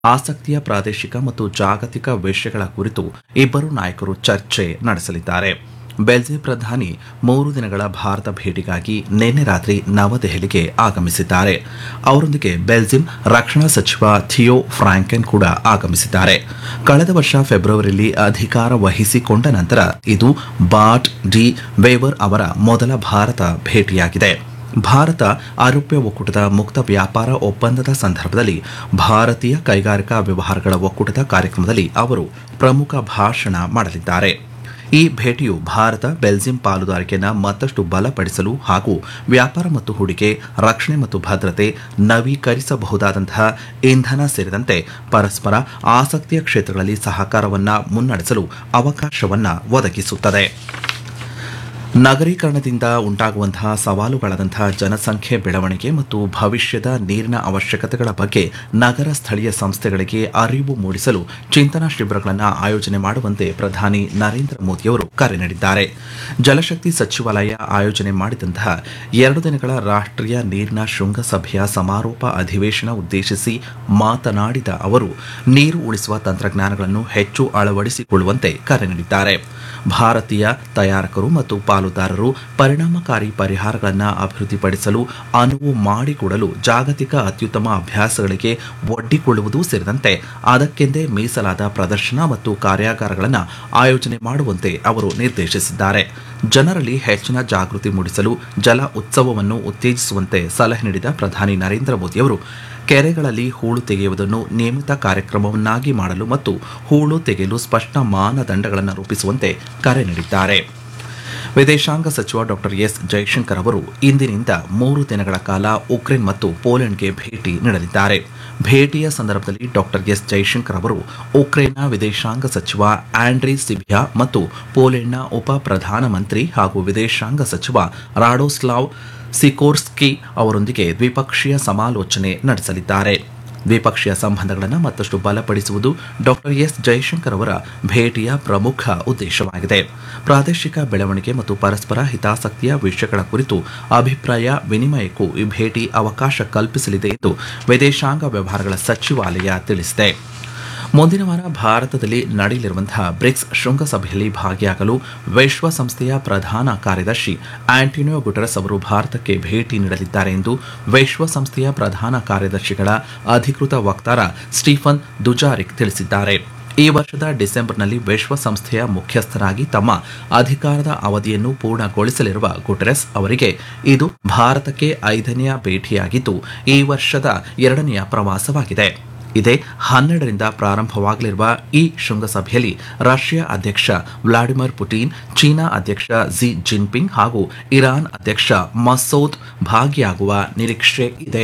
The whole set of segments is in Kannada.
ಆಸಕ್ತಿಯ ಪ್ರಾದೇಶಿಕ ಮತ್ತು ಜಾಗತಿಕ ವಿಷಯಗಳ ಕುರಿತು ಇಬ್ಬರು ನಾಯಕರು ಚರ್ಚೆ ನಡೆಸಲಿದ್ದಾರೆ ಬೆಲ್ಜಿಯಂ ಪ್ರಧಾನಿ ಮೂರು ದಿನಗಳ ಭಾರತ ಭೇಟಿಗಾಗಿ ನಿನ್ನೆ ರಾತ್ರಿ ನವದೆಹಲಿಗೆ ಆಗಮಿಸಿದ್ದಾರೆ ಅವರೊಂದಿಗೆ ಬೆಲ್ಜಿಯಂ ರಕ್ಷಣಾ ಸಚಿವ ಥಿಯೋ ಫ್ರಾಂಕೆನ್ ಕೂಡ ಆಗಮಿಸಿದ್ದಾರೆ ಕಳೆದ ವರ್ಷ ಫೆಬ್ರವರಿಯಲ್ಲಿ ಅಧಿಕಾರ ವಹಿಸಿಕೊಂಡ ನಂತರ ಇದು ಬಾಟ್ ಡಿ ವೇವರ್ ಅವರ ಮೊದಲ ಭಾರತ ಭೇಟಿಯಾಗಿದೆ ಭಾರತ ಆರೋಗ್ಯ ಒಕ್ಕೂಟದ ಮುಕ್ತ ವ್ಯಾಪಾರ ಒಪ್ಪಂದದ ಸಂದರ್ಭದಲ್ಲಿ ಭಾರತೀಯ ಕೈಗಾರಿಕಾ ವ್ಯವಹಾರಗಳ ಒಕ್ಕೂಟದ ಕಾರ್ಯಕ್ರಮದಲ್ಲಿ ಅವರು ಪ್ರಮುಖ ಭಾಷಣ ಮಾಡಲಿದ್ದಾರೆ ಈ ಭೇಟಿಯು ಭಾರತ ಬೆಲ್ಜಿಯಂ ಪಾಲುದಾರಿಕೆಯನ್ನು ಮತ್ತಷ್ಟು ಬಲಪಡಿಸಲು ಹಾಗೂ ವ್ಯಾಪಾರ ಮತ್ತು ಹೂಡಿಕೆ ರಕ್ಷಣೆ ಮತ್ತು ಭದ್ರತೆ ನವೀಕರಿಸಬಹುದಾದಂತಹ ಇಂಧನ ಸೇರಿದಂತೆ ಪರಸ್ಪರ ಆಸಕ್ತಿಯ ಕ್ಷೇತ್ರಗಳಲ್ಲಿ ಸಹಕಾರವನ್ನು ಮುನ್ನಡೆಸಲು ಅವಕಾಶವನ್ನು ಒದಗಿಸುತ್ತದೆ ನಗರೀಕರಣದಿಂದ ಉಂಟಾಗುವಂತಹ ಸವಾಲುಗಳಾದಂತಹ ಜನಸಂಖ್ಯೆ ಬೆಳವಣಿಗೆ ಮತ್ತು ಭವಿಷ್ಯದ ನೀರಿನ ಅವಶ್ಯಕತೆಗಳ ಬಗ್ಗೆ ನಗರ ಸ್ಥಳೀಯ ಸಂಸ್ಥೆಗಳಿಗೆ ಅರಿವು ಮೂಡಿಸಲು ಚಿಂತನಾ ಶಿಬಿರಗಳನ್ನು ಆಯೋಜನೆ ಮಾಡುವಂತೆ ಪ್ರಧಾನಿ ನರೇಂದ್ರ ಮೋದಿಯವರು ಕರೆ ನೀಡಿದ್ದಾರೆ ಜಲಶಕ್ತಿ ಸಚಿವಾಲಯ ಆಯೋಜನೆ ಮಾಡಿದಂತಹ ಎರಡು ದಿನಗಳ ರಾಷ್ಟ್ರೀಯ ನೀರಿನ ಶೃಂಗಸಭೆಯ ಸಮಾರೋಪ ಅಧಿವೇಶನ ಉದ್ದೇಶಿಸಿ ಮಾತನಾಡಿದ ಅವರು ನೀರು ಉಳಿಸುವ ತಂತ್ರಜ್ಞಾನಗಳನ್ನು ಹೆಚ್ಚು ಅಳವಡಿಸಿಕೊಳ್ಳುವಂತೆ ಕರೆ ನೀಡಿದ್ದಾರೆ ಭಾರತೀಯ ತಯಾರಕರು ಮತ್ತು ಪಾಲುದಾರರು ಪರಿಣಾಮಕಾರಿ ಪರಿಹಾರಗಳನ್ನು ಅಭಿವೃದ್ಧಿಪಡಿಸಲು ಅನುವು ಮಾಡಿಕೊಡಲು ಜಾಗತಿಕ ಅತ್ಯುತ್ತಮ ಅಭ್ಯಾಸಗಳಿಗೆ ಒಡ್ಡಿಕೊಳ್ಳುವುದು ಸೇರಿದಂತೆ ಅದಕ್ಕೆಂದೇ ಮೀಸಲಾದ ಪ್ರದರ್ಶನ ಮತ್ತು ಕಾರ್ಯಾಗಾರಗಳನ್ನು ಆಯೋಜನೆ ಮಾಡುವಂತೆ ಅವರು ನಿರ್ದೇಶಿಸಿದ್ದಾರೆ ಜನರಲ್ಲಿ ಹೆಚ್ಚಿನ ಜಾಗೃತಿ ಮೂಡಿಸಲು ಜಲ ಉತ್ಸವವನ್ನು ಉತ್ತೇಜಿಸುವಂತೆ ಸಲಹೆ ನೀಡಿದ ಪ್ರಧಾನಿ ನರೇಂದ್ರ ಮೋದಿಯವರು ಕೆರೆಗಳಲ್ಲಿ ಹೂಳು ತೆಗೆಯುವುದನ್ನು ನಿಯಮಿತ ಕಾರ್ಯಕ್ರಮವನ್ನಾಗಿ ಮಾಡಲು ಮತ್ತು ಹೂಳು ತೆಗೆಯಲು ಸ್ಪಷ್ಟ ಮಾನದಂಡಗಳನ್ನು ರೂಪಿಸುವಂತೆ ಕರೆ ನೀಡಿದ್ದಾರೆ ವಿದೇಶಾಂಗ ಸಚಿವ ಡಾಕ್ಟರ್ ಎಸ್ ಜೈಶಂಕರ್ ಅವರು ಇಂದಿನಿಂದ ಮೂರು ದಿನಗಳ ಕಾಲ ಉಕ್ರೇನ್ ಮತ್ತು ಪೋಲೆಂಡ್ಗೆ ಭೇಟಿ ನೀಡಲಿದ್ದಾರೆ ಭೇಟಿಯ ಸಂದರ್ಭದಲ್ಲಿ ಡಾಕ್ಟರ್ ಎಸ್ ಜೈಶಂಕರ್ ಅವರು ಉಕ್ರೇನ್ನ ವಿದೇಶಾಂಗ ಸಚಿವ ಆಂಡ್ರಿ ಸಿಬಿಯಾ ಮತ್ತು ಪೋಲೆಂಡ್ನ ಉಪ ಪ್ರಧಾನಮಂತ್ರಿ ಹಾಗೂ ವಿದೇಶಾಂಗ ಸಚಿವ ರಾಡೋಸ್ಲಾವ್ ಸಿಕೋರ್ಸ್ಕಿ ಅವರೊಂದಿಗೆ ದ್ವಿಪಕ್ಷೀಯ ಸಮಾಲೋಚನೆ ನಡೆಸಲಿದ್ದಾರೆ ದ್ವಿಪಕ್ಷೀಯ ಸಂಬಂಧಗಳನ್ನು ಮತ್ತಷ್ಟು ಬಲಪಡಿಸುವುದು ಡಾಕ್ಟರ್ ಎಸ್ ಜೈಶಂಕರ್ ಅವರ ಭೇಟಿಯ ಪ್ರಮುಖ ಉದ್ದೇಶವಾಗಿದೆ ಪ್ರಾದೇಶಿಕ ಬೆಳವಣಿಗೆ ಮತ್ತು ಪರಸ್ಪರ ಹಿತಾಸಕ್ತಿಯ ವಿಷಯಗಳ ಕುರಿತು ಅಭಿಪ್ರಾಯ ವಿನಿಮಯಕ್ಕೂ ಈ ಭೇಟಿ ಅವಕಾಶ ಕಲ್ಪಿಸಲಿದೆ ಎಂದು ವಿದೇಶಾಂಗ ವ್ಯವಹಾರಗಳ ಸಚಿವಾಲಯ ತಿಳಿಸಿದೆ ಮುಂದಿನ ವಾರ ಭಾರತದಲ್ಲಿ ನಡೆಯಲಿರುವಂತಹ ಬ್ರಿಕ್ಸ್ ಶೃಂಗಸಭೆಯಲ್ಲಿ ಭಾಗಿಯಾಗಲು ವಿಶ್ವಸಂಸ್ಥೆಯ ಪ್ರಧಾನ ಕಾರ್ಯದರ್ಶಿ ಆಂಟೋನಿಯೋ ಗುಟೆರಸ್ ಅವರು ಭಾರತಕ್ಕೆ ಭೇಟಿ ನೀಡಲಿದ್ದಾರೆ ಎಂದು ವಿಶ್ವಸಂಸ್ಥೆಯ ಪ್ರಧಾನ ಕಾರ್ಯದರ್ಶಿಗಳ ಅಧಿಕೃತ ವಕ್ತಾರ ಸ್ಟೀಫನ್ ದುಜಾರಿಕ್ ತಿಳಿಸಿದ್ದಾರೆ ಈ ವರ್ಷದ ಡಿಸೆಂಬರ್ನಲ್ಲಿ ವಿಶ್ವಸಂಸ್ಥೆಯ ಮುಖ್ಯಸ್ಥರಾಗಿ ತಮ್ಮ ಅಧಿಕಾರದ ಅವಧಿಯನ್ನು ಪೂರ್ಣಗೊಳಿಸಲಿರುವ ಗುಟೆರಸ್ ಅವರಿಗೆ ಇದು ಭಾರತಕ್ಕೆ ಐದನೆಯ ಭೇಟಿಯಾಗಿದ್ದು ಈ ವರ್ಷದ ಎರಡನೆಯ ಪ್ರವಾಸವಾಗಿದೆ ಇದೇ ಹನ್ನೆರಡರಿಂದ ಪ್ರಾರಂಭವಾಗಲಿರುವ ಈ ಶೃಂಗಸಭೆಯಲ್ಲಿ ರಷ್ಯಾ ಅಧ್ಯಕ್ಷ ವ್ಲಾಡಿಮಿರ್ ಪುಟಿನ್ ಚೀನಾ ಅಧ್ಯಕ್ಷ ಜಿ ಜಿನ್ಪಿಂಗ್ ಹಾಗೂ ಇರಾನ್ ಅಧ್ಯಕ್ಷ ಮಸೌದ್ ಭಾಗಿಯಾಗುವ ನಿರೀಕ್ಷೆ ಇದೆ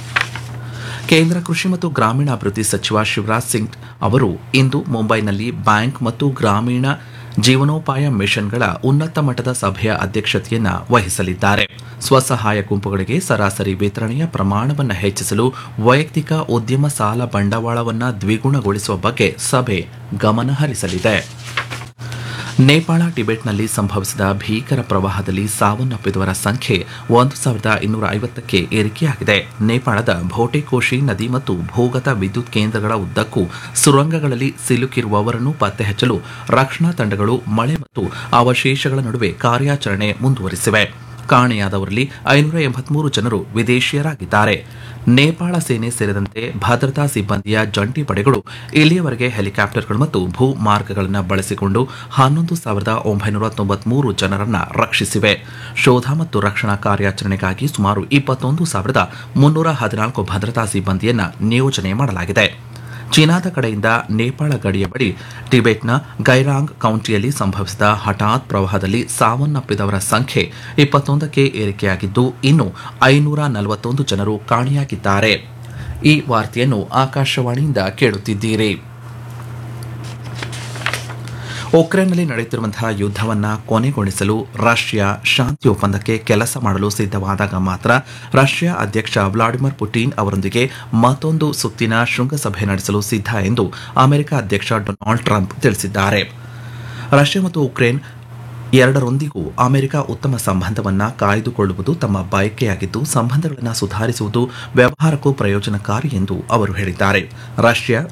ಕೇಂದ್ರ ಕೃಷಿ ಮತ್ತು ಗ್ರಾಮೀಣಾಭಿವೃದ್ಧಿ ಸಚಿವ ಶಿವರಾಜ್ ಸಿಂಗ್ ಅವರು ಇಂದು ಮುಂಬೈನಲ್ಲಿ ಬ್ಯಾಂಕ್ ಮತ್ತು ಗ್ರಾಮೀಣ ಜೀವನೋಪಾಯ ಮಿಷನ್ಗಳ ಉನ್ನತ ಮಟ್ಟದ ಸಭೆಯ ಅಧ್ಯಕ್ಷತೆಯನ್ನ ವಹಿಸಲಿದ್ದಾರೆ ಸ್ವಸಹಾಯ ಗುಂಪುಗಳಿಗೆ ಸರಾಸರಿ ವಿತರಣೆಯ ಪ್ರಮಾಣವನ್ನು ಹೆಚ್ಚಿಸಲು ವೈಯಕ್ತಿಕ ಉದ್ಯಮ ಸಾಲ ಬಂಡವಾಳವನ್ನು ದ್ವಿಗುಣಗೊಳಿಸುವ ಬಗ್ಗೆ ಸಭೆ ಗಮನ ಹರಿಸಲಿದೆ ನೇಪಾಳ ಟಿಬೆಟ್ನಲ್ಲಿ ಸಂಭವಿಸಿದ ಭೀಕರ ಪ್ರವಾಹದಲ್ಲಿ ಸಾವನ್ನಪ್ಪಿದವರ ಸಂಖ್ಯೆ ಒಂದು ಸಾವಿರದ ಇನ್ನೂರ ಐವತ್ತಕ್ಕೆ ಏರಿಕೆಯಾಗಿದೆ ನೇಪಾಳದ ಭೋಟೆಕೋಶಿ ನದಿ ಮತ್ತು ಭೂಗತ ವಿದ್ಯುತ್ ಕೇಂದ್ರಗಳ ಉದ್ದಕ್ಕೂ ಸುರಂಗಗಳಲ್ಲಿ ಸಿಲುಕಿರುವವರನ್ನು ಪತ್ತೆ ಹಚ್ಚಲು ರಕ್ಷಣಾ ತಂಡಗಳು ಮಳೆ ಮತ್ತು ಅವಶೇಷಗಳ ನಡುವೆ ಕಾರ್ಯಾಚರಣೆ ಮುಂದುವರಿಸಿವೆ ಕಾಣೆಯಾದವರಲ್ಲಿ ಐನೂರ ಎಂಬತ್ಮೂರು ಜನರು ವಿದೇಶಿಯರಾಗಿದ್ದಾರೆ ನೇಪಾಳ ಸೇನೆ ಸೇರಿದಂತೆ ಭದ್ರತಾ ಸಿಬ್ಬಂದಿಯ ಜಂಟಿ ಪಡೆಗಳು ಇಲ್ಲಿಯವರೆಗೆ ಹೆಲಿಕಾಪ್ಟರ್ಗಳು ಮತ್ತು ಭೂ ಮಾರ್ಗಗಳನ್ನು ಬಳಸಿಕೊಂಡು ಹನ್ನೊಂದು ಸಾವಿರದ ಒಂಬೈನೂರ ತೊಂಬತ್ಮೂರು ಜನರನ್ನ ರಕ್ಷಿಸಿವೆ ಶೋಧ ಮತ್ತು ರಕ್ಷಣಾ ಕಾರ್ಯಾಚರಣೆಗಾಗಿ ಸುಮಾರು ಇಪ್ಪತ್ತೊಂದು ಸಾವಿರದ ಮುನ್ನೂರ ಹದಿನಾಲ್ಕು ಭದ್ರತಾ ಸಿಬ್ಬಂದಿಯನ್ನ ನಿಯೋಜನೆ ಮಾಡಲಾಗಿದೆ ಚೀನಾದ ಕಡೆಯಿಂದ ನೇಪಾಳ ಗಡಿಯ ಬಳಿ ಟಿಬೆಟ್ನ ಗೈರಾಂಗ್ ಕೌಂಟಿಯಲ್ಲಿ ಸಂಭವಿಸಿದ ಹಠಾತ್ ಪ್ರವಾಹದಲ್ಲಿ ಸಾವನ್ನಪ್ಪಿದವರ ಸಂಖ್ಯೆ ಇಪ್ಪತ್ತೊಂದಕ್ಕೆ ಏರಿಕೆಯಾಗಿದ್ದು ಇನ್ನು ಐನೂರ ನಲವತ್ತೊಂದು ಜನರು ಕಾಣೆಯಾಗಿದ್ದಾರೆ ಈ ವಾರ್ತೆಯನ್ನು ಆಕಾಶವಾಣಿಯಿಂದ ಕೇಳುತ್ತಿದ್ದೀರಿ ಉಕ್ರೇನ್ನಲ್ಲಿ ನಡೆಯುತ್ತಿರುವಂತಹ ಯುದ್ಧವನ್ನು ಕೊನೆಗೊಳಿಸಲು ರಷ್ಯಾ ಶಾಂತಿ ಒಪ್ಪಂದಕ್ಕೆ ಕೆಲಸ ಮಾಡಲು ಸಿದ್ಧವಾದಾಗ ಮಾತ್ರ ರಷ್ಯಾ ಅಧ್ಯಕ್ಷ ವ್ಲಾಡಿಮಿರ್ ಪುಟಿನ್ ಅವರೊಂದಿಗೆ ಮತ್ತೊಂದು ಸುತ್ತಿನ ಶೃಂಗಸಭೆ ನಡೆಸಲು ಸಿದ್ಧ ಎಂದು ಅಮೆರಿಕ ಅಧ್ಯಕ್ಷ ಡೊನಾಲ್ಡ್ ಟ್ರಂಪ್ ತಿಳಿಸಿದ್ದಾರೆ ರಷ್ಯಾ ಮತ್ತು ಉಕ್ರೇನ್ ಎರಡರೊಂದಿಗೂ ಅಮೆರಿಕ ಉತ್ತಮ ಸಂಬಂಧವನ್ನ ಕಾಯ್ದುಕೊಳ್ಳುವುದು ತಮ್ಮ ಬಯಕೆಯಾಗಿದ್ದು ಸಂಬಂಧಗಳನ್ನು ಸುಧಾರಿಸುವುದು ವ್ಯವಹಾರಕ್ಕೂ ಪ್ರಯೋಜನಕಾರಿ ಎಂದು ಅವರು ಹೇಳಿದ್ದಾರೆ ರಷ್ಯಾ